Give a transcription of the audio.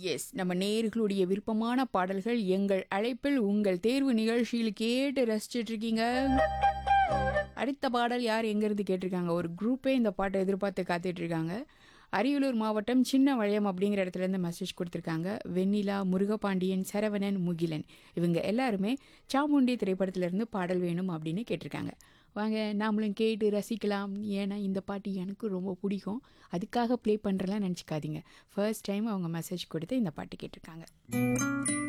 S நம்ம நேர்களுடைய விருப்பமான பாடல்கள் எங்கள் அழைப்பில் உங்கள் தேர்வு நிகழ்ச்சியில் கேட்டு ரசிச்சிட்டு இருக்கீங்க அடுத்த பாடல் யார் எங்கேருந்து கேட்டிருக்காங்க ஒரு குரூப்பே இந்த பாட்டை எதிர்பார்த்து காத்துட்டு இருக்காங்க அரியலூர் மாவட்டம் சின்ன வளையம் அப்படிங்கிற இடத்துல இருந்து மெசேஜ் கொடுத்துருக்காங்க வெண்ணிலா முருகபாண்டியன் சரவணன் முகிலன் இவங்க எல்லாருமே சாமுண்டி திரைப்படத்திலிருந்து பாடல் வேணும் அப்படின்னு கேட்டிருக்காங்க வாங்க நாமளும் கேட்டு ரசிக்கலாம் ஏன்னா இந்த பாட்டு எனக்கு ரொம்ப பிடிக்கும் அதுக்காக ப்ளே பண்ணுறலாம் நினச்சிக்காதீங்க ஃபர்ஸ்ட் டைம் அவங்க மெசேஜ் கொடுத்து இந்த பாட்டு கேட்டிருக்காங்க